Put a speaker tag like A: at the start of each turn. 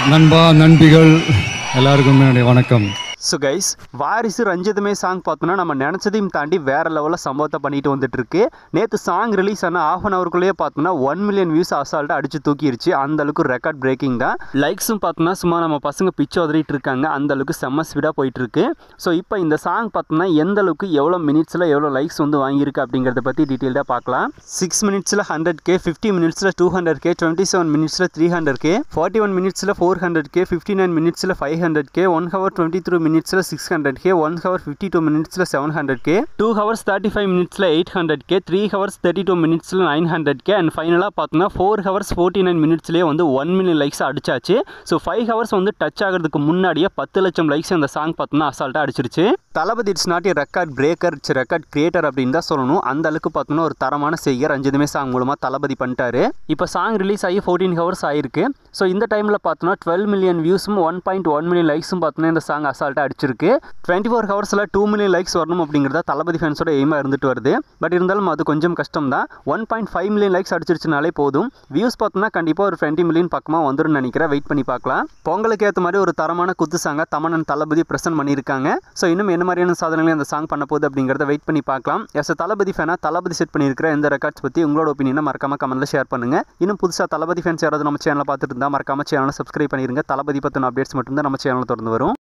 A: நண்பா நண்பிகள் எல்லாருக்கும் என்னுடைய வணக்கம்
B: ஸோ கைஸ் வாரிசு ரஞ்சிதமே சாங் பார்த்தோன்னா நம்ம நினச்சதையும் தாண்டி வேற லெவலில் சம்பவத்தை பண்ணிட்டு வந்துட்டு இருக்கு நேற்று சாங் ரிலீஸ் ஆன ஆஃப் அன் ஹவருக்குள்ளேயே பார்த்தோன்னா ஒன் மில்லியன் வியூஸ் அசால்ட்டாக அடிச்சு தூக்கிருச்சு அந்த அளவுக்கு ரெக்கார்ட் பிரேக்கிங் தான் லைக்ஸும் பார்த்தோன்னா சும்மா நம்ம பசங்க பிச்சு உதறிட்டு இருக்காங்க அந்த அளவுக்கு செம்ம ஸ்பீடாக போயிட்டு இருக்கு ஸோ இப்போ இந்த சாங் பார்த்தோன்னா எந்த அளவுக்கு எவ்வளோ மினிட்ஸில் எவ்வளோ லைக்ஸ் வந்து வாங்கியிருக்கு அப்படிங்கிறத பற்றி டீட்டெயில்டாக பார்க்கலாம் சிக்ஸ் மினிட்ஸில் ஹண்ட்ரட் கே ஃபிஃப்டி மினிட்ஸில் two hundred K twenty seven மினிட்ஸில் three hundred K forty one மினிட்ஸில் four hundred K fifty nine மினிட்ஸில் five hundred K one hour twenty three மினிட்ஸில் six hundred K one hour fifty two மினிட்ஸில் seven hundred K two hours thirty five மினிட்ஸில் eight hundred K three hours thirty two மினிட்ஸில் nine hundred K and ஃபைனலாக பார்த்தோன்னா four hours forty nine மினிட்ஸ்லேயே வந்து one million likes அடிச்சாச்சு so five hours வந்து touch ஆகிறதுக்கு முன்னாடியே பத்து லட்சம் லைக்ஸ் அந்த சாங் பார்த்தோன்னா அசால்ட்டாக அடிச்சிருச்சு தளபதி it's not record breaker it's record creator அப்படின்னு தான் சொல்லணும் அந்த அளவுக்கு பார்த்தோன்னா ஒரு தரமான செய்ய ரஞ்சிதமே சாங் மூலமாக தளபதி பண்ணிட்டாரு இப்போ சாங் ரிலீஸ் ஆகி ஃபோர்டீன் ஹவர்ஸ் ஆயிருக்கு ஸோ இந்த டைமில் பார்த்தோன்னா டுவெல் மில்லியன் வியூஸும் ஒன் பாயிண்ட் ஒன் மில்லியன் லைக்ஸும் பார்த்தோன்னா இந்த சாங் அசால்ட்டாக அடிச்சிருக்கு டுவெண்ட்டி ஃபோர் ஹவர்ஸில் டூ மில்லியன் லைக்ஸ் வரணும் அப்படிங்கிறத தளபதி ஃபேன்ஸோட எய்மாக இருந்துட்டு வருது பட் இருந்தாலும் அது கொஞ்சம் கஷ்டம் தான் one point five million likes அடிச்சிருச்சுனாலே போதும் வியூஸ் பார்த்தோன்னா கண்டிப்பாக ஒரு டுவெண்ட்டி மில்லியன் பக்கமாக வந்துடும் நினைக்கிறேன் வெயிட் பண்ணி பார்க்கலாம் பொங்கலுக்கு ஏற்ற மாதிரி ஒரு தரமான குத்து சாங்கை தமனன் தளபதி ப்ரெசென்ட் பண்ணியிருக்காங்க ஸோ இன்னும் என்ன மாதிரியான சாதனைகளை அந்த சாங் பண்ண போகுது அப்படிங்கிறத வெயிட் பண்ணி பார்க்கலாம் எஸ் தளபதி ஃபேனாக தளபதி செட் பண்ணியிருக்கிற இந்த ரெக்கார்ட்ஸ் பற்றி உங்களோட ஒப்பீனியனை மறக்காம கமெண்ட்டில் ஷேர் பண்ணுங்கள் இன்னும் புதுசாக தளபதி ஃபேன்ஸ் யாராவது நம்ம சேனலை பார்த்துட்டு இருந்தால் மறக்காம சேனலை சப்ஸ்கிரைப் பண்ணிருங்க தளபதி பற்றின அப்டேட்ஸ் மட்டும்தான் நம்ம சேனலில் தொடர்ந்து வரும்